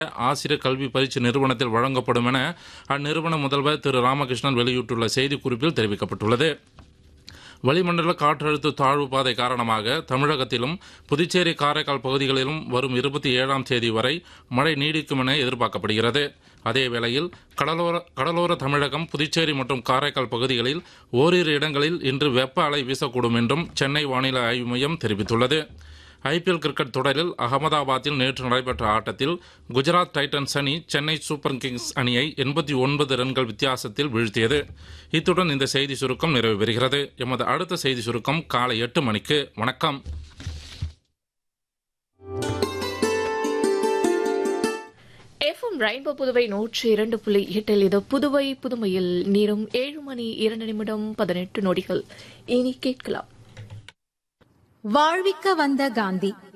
ஆசிரியர் கல்வி பயிற்சி நிறுவனத்தில் வழங்கப்படும் என அந்நிறுவன முதல்வர் திரு ராமகிருஷ்ணன் வெளியிட்டுள்ள செய்திக்குறிப்பில் தெரிவிக்கப்பட்டுள்ளது வளிமண்டல காற்றழுத்த தாழ்வு பாதை காரணமாக தமிழகத்திலும் புதுச்சேரி காரைக்கால் பகுதிகளிலும் வரும் இருபத்தி ஏழாம் தேதி வரை மழை நீடிக்கும் என எதிர்பார்க்கப்படுகிறது அதே வேளையில் கடலோர கடலோர தமிழகம் புதுச்சேரி மற்றும் காரைக்கால் பகுதிகளில் ஓரிரு இடங்களில் இன்று வெப்ப அலை வீசக்கூடும் என்றும் சென்னை வானிலை ஆய்வு மையம் தெரிவித்துள்ளது ஐபிஎல் கிரிக்கெட் தொடரில் அகமதாபாத்தில் நேற்று நடைபெற்ற ஆட்டத்தில் குஜராத் டைட்டன்ஸ் அணி சென்னை சூப்பர் கிங்ஸ் அணியை எண்பத்தி ஒன்பது ரன்கள் வித்தியாசத்தில் வீழ்த்தியது இத்துடன் இந்த செய்தி சுருக்கம் நிறைவு பெறுகிறது எமது அடுத்த செய்தி சுருக்கம் காலை எட்டு மணிக்கு வணக்கம் எஃப்எம் ரெயின்போ புதுவை நூற்றி இரண்டு புள்ளி எட்டில் இது புதுவை புதுமையில் நேரம் ஏழு மணி இரண்டு நிமிடம் பதினெட்டு நொடிகள் இனி கேட்கலாம் வாழ்விக்க வந்த காந்தி